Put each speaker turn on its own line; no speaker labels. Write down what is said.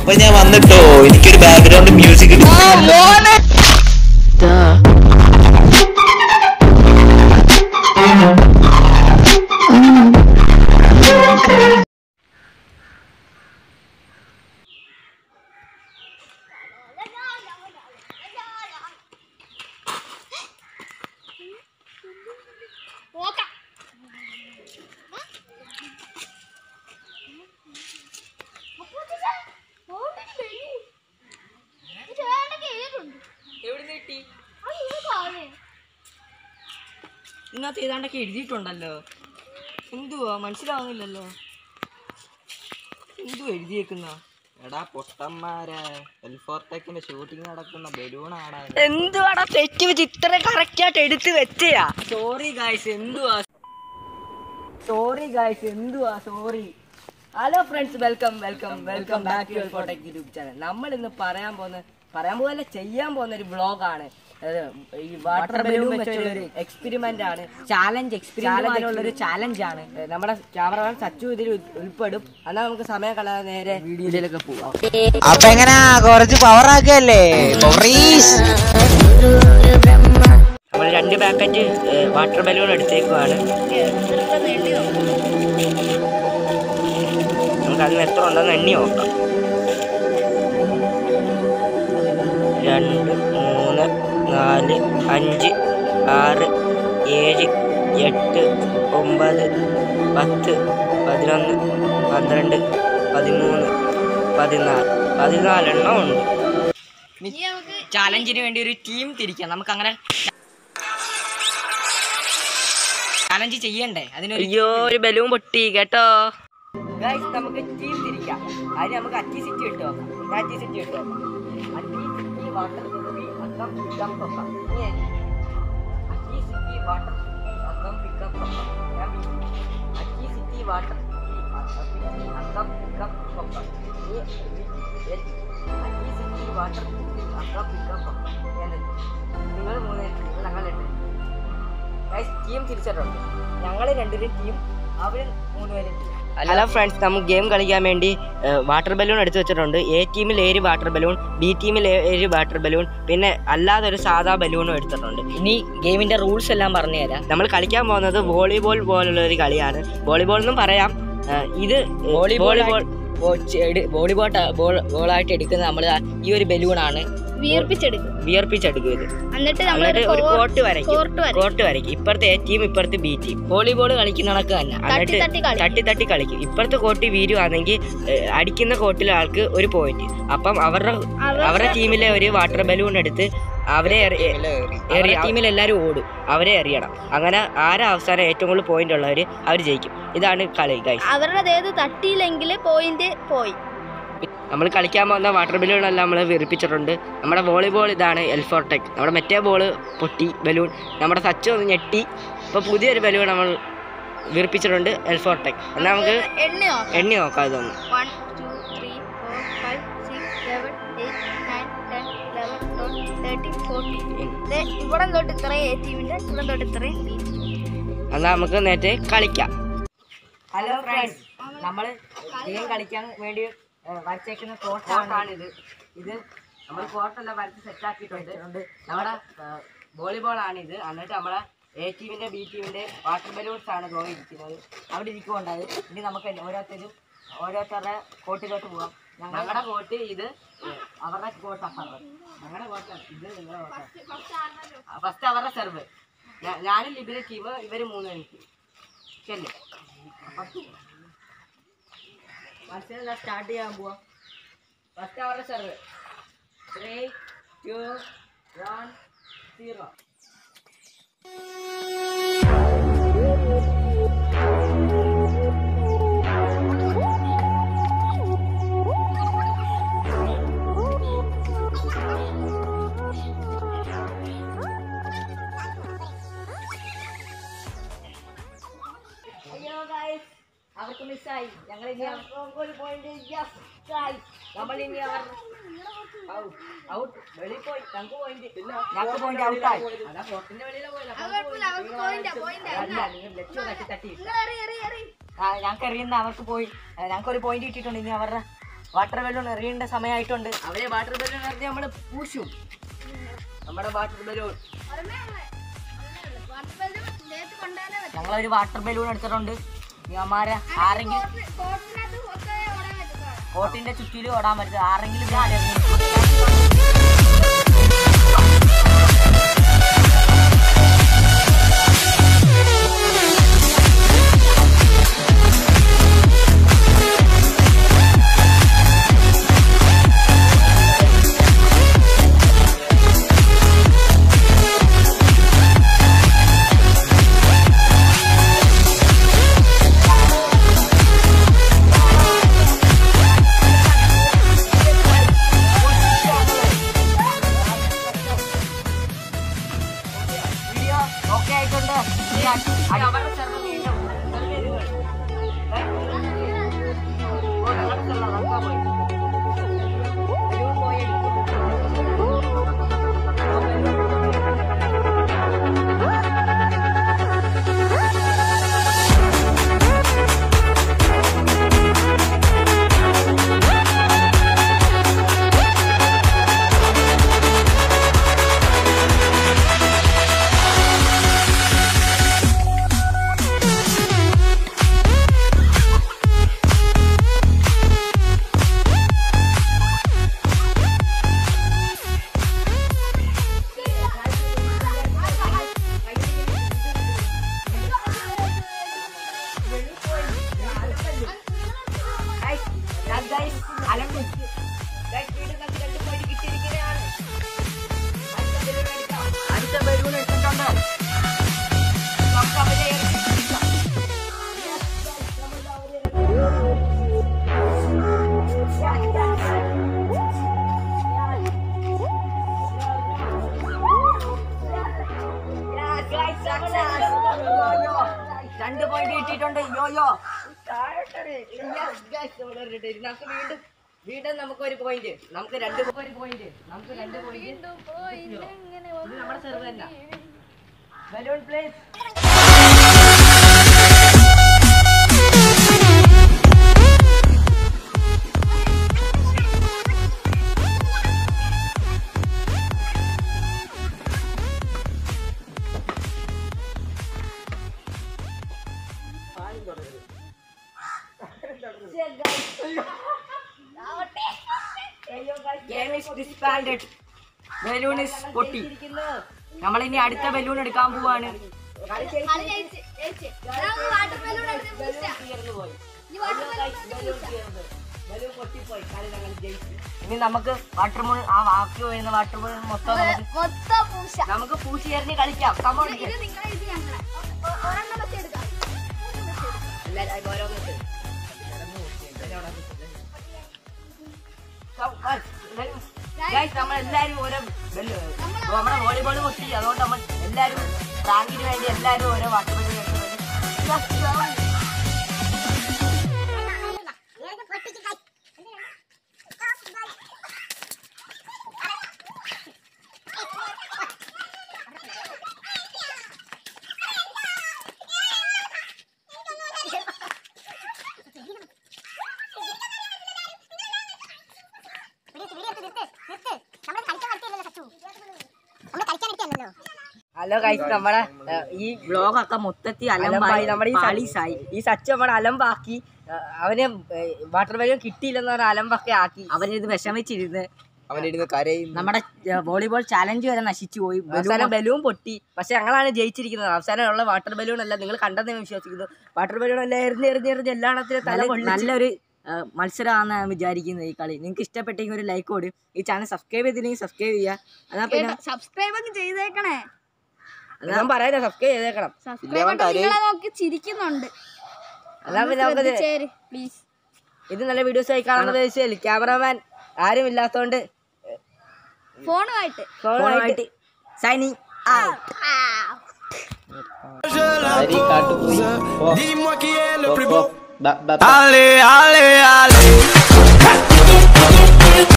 അപ്പൊ ഞാൻ വന്നിട്ടോ എനിക്കൊരു ബാക്ക്ഗ്രൗണ്ട് മ്യൂസിക്
നോക്കാം
എവിടുന്ന് കിട്ടി ഇതിനകത്ത് ഏതാണ്ടൊക്കെ എഴുതിയിട്ടുണ്ടല്ലോ എന്തുവാ മനസ്സിലാവുന്നില്ലല്ലോ എന്തു എഴുതിയേക്കുന്ന
എടാ പൊട്ടന്മാരെ എൽഫോർടെക്കിന്റെ ഷൂട്ടിംഗ് നടക്കുന്ന ബലൂണാടാ
എന്തുവാടാ തെറ്റ് വെച്ച് ഇത്ര കറക്റ്റ് ആയിട്ട് എടുത്ത് വെച്ചയാ സോറി ഗായ്സ് എന്തുവാ സോറി ഗായ്സ് എന്തുവാ sorry hello friends welcome welcome welcome back to Elfotech YouTube channel നമ്മൾ ഇന്ന് പറയാൻ പോകുന്ന പറയാൻ പോലെ ചെയ്യാൻ പോകുന്ന ഒരു വ്ളോഗാണ് ഈ വാട്ടർ ബലൂൺ വെച്ചുള്ള ഒരു എക്സ്പെരിമെന്റ് ആണ് ചാലഞ്ച് എക്സ്പെരിമെന്റ് ഒരു ചാലഞ്ച് ആണ് ഏ, നമ്മുടെ ക്യാമറമാൻ സച്ചു ഇതിൽ ഉൾ- ഉൾപ്പെടും എന്നാൽ നമുക്ക് സമയം കളയാതെ നേരെ വീഡിയോയിലേക്ക് പോവാം
അപ്പൊ എങ്ങനെ കുറച്ച് പവർ ആക്കല്ലേ
നമ്മൾ രണ്ട് പാക്കറ്റ് വാട്ടർ ബലൂൺ എടുത്തേക്കുവാണ് നമുക്ക് അതിന് എത്ര ഉണ്ടെന്ന് എണ്ണി നോക്കാം രണ്ട് മൂന്ന് നാല് അഞ്ച് ആറ് ഏഴ് എട്ട് ഒമ്പത് പത്ത് പതിനൊന്ന് പന്ത്രണ്ട് പതിമൂന്ന് പതിനാല് പതിനാലെണ്ണം ഉണ്ട് ചാലഞ്ചിന് വേണ്ടി ഒരു ടീം തിരിക്കാം നമുക്ക് അങ്ങനെ ചാലഞ്ച് ചെയ്യണ്ടേ അതിനൊരു അയ്യോ ഒരു ബലൂൺ പൊട്ടി കേട്ടോ നമുക്ക് ടീം തിരിക്കാം അതിന് നമുക്ക് അറ്റി സിറ്റി ഇട്ട് നോക്കാം അറ്റി സിറ്റി ഇട്ട് നോക്കാം അറ്റി സിറ്റി വാട്ടർ സിറ്റി അക്കം പിക്കം തൊക്കം ഇനി അരി. അറ്റി സിറ്റി വാട്ടർ സിറ്റി അക്കം പിക്കം തൊക്കം ഞാൻ ബി. അറ്റി സിറ്റി വാട്ടർ സിറ്റി അക്കം പിക്കം തൊക്കം ഇനി ബി. എൽ. അറ്റി സിറ്റി വാട്ടർ സിറ്റി അക്കം പിക്കം തൊക്കം ഞാൻ എൽ. നിങ്ങൾ മൂന്ന് പേര് ഞങ്ങൾ രണ്ട് ടീം തിരിച്ചിട്ടുണ്ട് ഞങ്ങൾ രണ്ടുപേരും ടീം അവർ മൂന്നുപേരും ഹലോ ഫ്രണ്ട്സ് നമുക്ക് ഗെയിം കളിക്കാൻ വേണ്ടി വാട്ടർ ബലൂൺ എടുത്തു വെച്ചിട്ടുണ്ട് എ ടീമിൽ ഏഴ് വാട്ടർ ബലൂൺ ബി ടീമിൽ ഏഴ് വാട്ടർ ബലൂൺ പിന്നെ അല്ലാതെ ഒരു സാധാ ബലൂണും എടുത്തിട്ടുണ്ട് ഇനി ഗെയിമിന്റെ റൂൾസ് എല്ലാം പറഞ്ഞു തരാം നമ്മൾ കളിക്കാൻ പോകുന്നത് വോളിബോൾ പോലുള്ള ഒരു കളിയാണ് വോളിബോൾ എന്നും പറയാം ഏഹ് ഇത് വോളിബോൾ വോളിബോൾ ബോൾ ബോളായിട്ട് എടുക്കുന്ന നമ്മൾ ഈ ഒരു ബലൂണാണ്
വിയർപ്പിച്ചെടുക്കും
വിയർപ്പിച്ചെടുക്കും ഇത്
എന്നിട്ട്
എന്നിട്ട് ഒരു കോട്ട് വരയ്ക്കും
കോർട്ട് വരയ്ക്കും.
കോർട്ട് വരയ്ക്കും ഇപ്പുറത്തെ എ ടീം ഇപ്പുറത്തെ ബി ടീം വോളിബോൾ കളിക്കുന്ന കണക്ക് തന്നെ
തട്ടി
എന്നിട്ട്
തട്ടി കളിക്കും.
തട്ടി തട്ടി കളിക്കും ഇപ്പുറത്തെ കോട്ട് വീരുവാണെങ്കിൽ അടിക്കുന്ന കോട്ടിലെ ആൾക്ക് ഒരു പോയിന്റ് അപ്പം അവരുടെ അവരുടെ ടീമിലെ ഒരു വാട്ടർ ബലൂൺ എടുത്ത് അവരെ എറി- എറി ടീമിൽ എല്ലാവരും ഓടും അവരെ എറിയണം അങ്ങനെ ആരാ അവസാനം ഏറ്റവും കൂടുതൽ പോയിന്റ് ഉള്ളവർ അവർ ജയിക്കും ഇതാണ് കളി ഗൈസ്
അവരുടെ ദേഹത്ത് തട്ടിയില്ലെങ്കിൽ പോയിന്റ് പോയി
നമ്മൾ കളിക്കാൻ പോകുന്ന വാട്ടർ ബലൂണെല്ലാം നമ്മൾ വിറിപ്പിച്ചിട്ടുണ്ട് നമ്മുടെ വോളിബോൾ ഇതാണ് എൽഫോർടെക് നമ്മുടെ മറ്റേ ബോൾ പൊട്ടി ബലൂൺ നമ്മുടെ സച്ച് ഒന്ന് ഞെട്ടി ഇപ്പോൾ പുതിയൊരു ബലൂൺ നമ്മൾ വിറിപ്പിച്ചിട്ടുണ്ട് എൽഫോർടെക് എന്നാൽ നമുക്ക്
എണ്ണ നോക്കാം
എണ്ണി നോക്കാം ഇതൊന്ന്
one two three four five six seven eight nine ten eleven twelve thirteen fourteen ഇവിടെ തൊട്ട് ഇത്രയും എ ടീമിന്റെ ഇവിടെ തൊട്ട് ഇത്രയും ബി
എന്നാൽ നമുക്ക് നേരത്തെ കളിക്കാം ഹലോ ഫ്രണ്ട്സ് നമ്മൾ ഗെയിം കളിക്കാൻ വേണ്ടി വരച്ചേക്കുന്ന കോട്ടാണ് ഇത് ഇത് നമ്മൾ കോട്ടെല്ലാം വരച്ച് സെറ്റ് ആക്കിയിട്ടുണ്ട് നമ്മുടെ വോളിബോൾ ആണ് ഇത് എന്നിട്ട് നമ്മളെ എ ടീമിന്റെ ബി ടീമിന്റെ വാട്ടർ ബലൂൺസ് ആണ് ഗോ ഇരിക്കുന്നത് അവിടെ ഇരിക്കുന്നുണ്ടായത് ഇനി നമുക്ക് ഓരോരുത്തരും ഓരോരുത്തരുടെ കോട്ടിലോട്ട് പോവാം ഞങ്ങളുടെ കോട്ട് ഇത് അവരുടെ കോട്ട് അപ്പുറം ഞങ്ങളുടെ കോട്ട് ഇത് നിങ്ങളുടെ കോട്ട് ഫസ്റ്റ് അവരുടെ സെർവ് ഞാനും ലിബിന്റെ ടീം ഇവര് മൂന്ന് എനിക്ക് ശരി മത്സരം സ്റ്റാർട്ട് ചെയ്യാൻ പോവാം ഫസ്റ്റ് അവരുടെ serve three two one zero അയ്യോ ഗൈസ് അവർക്ക് മിസ്സായി ഞങ്ങൾ ഇനി അവർക്ക് ഒരു പോയിന്റ് നമ്മൾ ഇനി അവർ ഔട്ട് വെളിയിൽ പോയി ഞങ്ങൾക്ക് പോയിന്റ് ഞങ്ങൾക്ക് പോയിന്റ് ഔട്ടായി അതാ പുറത്തിന്റെ വെളിയിലെ പോയില്ല അല്ല നിങ്ങൾ ലക്ഷ്യം തട്ടി തട്ടി ആ ഞങ്ങൾക്ക് എറിയുന്ന അവർക്ക് പോയി ഞങ്ങൾക്ക് ഒരു പോയിന്റ് കിട്ടിയിട്ടുണ്ട് ഇനി അവരുടെ വാട്ടർ ബലൂൺ എറിയേണ്ട സമയമായിട്ടുണ്ട് അവരെ വാട്ടർ ബലൂൺ എറിഞ്ഞ് നമ്മൾ പൂശും നമ്മുടെ വാട്ടർ ബലൂൺ ഞങ്ങളൊരു വാട്ടർ ബലൂൺ എടുത്തിട്ടുണ്ട് ഞമാരെ ആരെങ്കിലും കോട്ടിന്റെ ചുറ്റിലും ഓടാൻ പറ്റും ആരെങ്കിലും ഞാൻ എറിഞ്ഞ് വീഡിയോ ഓക്കെ ആയിട്ടുണ്ട് ഇനി അടി- അവരുടെ server വീണ്ടും serve ചെയ്തിട്ടുണ്ട്. ഏ? ഓ, ഞങ്ങളുടെ server അതാ പോയി. ബലൂൺ പോയി Guys, ഞാൻ guys അലമ്പ്. Guys, വീണ്ടും നമുക്ക് രണ്ട് point കിട്ടിയിരിക്കുകയാണ്. അടുത്ത balloon എടുക്കാം. അടുത്ത balloon എടുത്തിട്ടുണ്ട്. നമുക്ക് അവരെ ഇറക്കിപ്പിടിക്കാം. Yeah, guys, success. Yo, yo. രണ്ട് പോയിന്റ് കിട്ടിയിട്ടുണ്ട് യോയോ നമുക്ക് വീണ്ടും വീണ്ടും നമുക്ക് ഒരു പോയിന്റ് നമുക്ക് രണ്ട് ഒരു പോയിന്റ് നമുക്ക് രണ്ട് പോയിന്റ് ഇത് നമ്മുടെ സെർവ് തന്നെ balloon place Game is disbanded. Balloon is പൊട്ടി നമ്മളിനി അടുത്ത ബലൂൺ എടുക്കാൻ പോവാണ് ഇനി നമുക്ക് വാട്ടർ മൂൺ ആ വാക്ക് വരുന്ന വാട്ടർ മൂൺ മൊത്തം നമുക്ക്
മൊത്തം പൂശ
നമുക്ക് പൂച്ചി എറിഞ്ഞ് കളിക്കാം കമോൺ
ഇത് നിങ്ങളെ ഇത് ഞങ്ങളെ ഒ- ഒരെണ്ണം വെച്ച് എടുക്കാം
എല്ലാരും ഓരോന്നിട്ട് ഗൈസ് നമ്മൾ എല്ലാരും ഓരോ ബെല്ല് നമ്മുടെ വോളിബോൾ പൊട്ടി അതുകൊണ്ട് നമ്മൾ എല്ലാരും റാങ്കിന് വേണ്ടി എല്ലാരും ഓരോ വാട്ടർ ബെല്ല് ഹലോ ഗൈസ് നമ്മുടെ ഏഹ്, ഈ വ്ളോഗൊക്കെ മൊത്തത്തിൽ അലമ്പായി നമ്മുടെ ഈ സളീസായി ഈ സച്ച് നമ്മുടെ അലമ്പാക്കി ഏഹ്, അവന് വാട്ടർ ബലൂൺ കിട്ടിയില്ലെന്ന് പറഞ്ഞ അലമ്പൊക്കെ ആക്കി അവനിത് വിഷമിച്ചിരുന്ന്
അവനിരുന്ന് കരയും
നമ്മുടെ വോളിബോൾ ചാലഞ്ച് വരെ നശിച്ചു പോയി അവസാനം ബലൂൺ പൊട്ടി പക്ഷെ ഞങ്ങളാണ് ജയിച്ചിരിക്കുന്നത് അവസാനമുള്ള വാട്ടർ ബലൂൺ അല്ല നിങ്ങൾ കണ്ടെന്ന് ഞാൻ വിശ്വസിക്കുന്നു വാട്ടർ ബലൂൺ അല്ല എറിഞ്ഞ് എറിഞ്ഞ് എറിഞ്ഞ് എല്ലാണത്തിലും തല നല്ലൊരു മത്സരമാണെന്ന് ഞാൻ വിചാരിക്കുന്നത് ഈ കളി നിങ്ങൾക്ക് ഇഷ്ടപ്പെട്ടെങ്കിൽ ഒരു ലൈക്ക് കൊടു ഈ ചാനൽ സബ്സ്ക്രൈബ് ചെയ്തില്ലെങ്കിൽ സബ്സ്ക്രൈബ് ചെയ്യുക അതാ പിന്നെ
സബ്സ്ക്രൈബ് ഒക്കെ ചെയ്തേക്കണേ
ഞാൻ പറയാം സബ്സ്ക്രൈബ് ചെയ്തേക്കണം
സബ്സ്ക്രൈബ് ഒക്കെ നിങ്ങളെ നോക്കി ചിരിക്കുന്നുണ്ട്
അതാ പിന്നെ നമുക്ക്
പ്ലീസ്
ഇത് നല്ല വീഡിയോസ് ആയി കാണുന്നത് വെച്ചാൽ ക്യാമറമാൻ ആരും ഇല്ലാത്തതുകൊണ്ട്
ഫോണുമായിട്ട്
ഫോണുമായിട്ട് സൈനിങ്
അരി കാട്ടുപോയി
Dis-moi qui est le plus beau.
ബ- ബ-
Allez, allez, allez.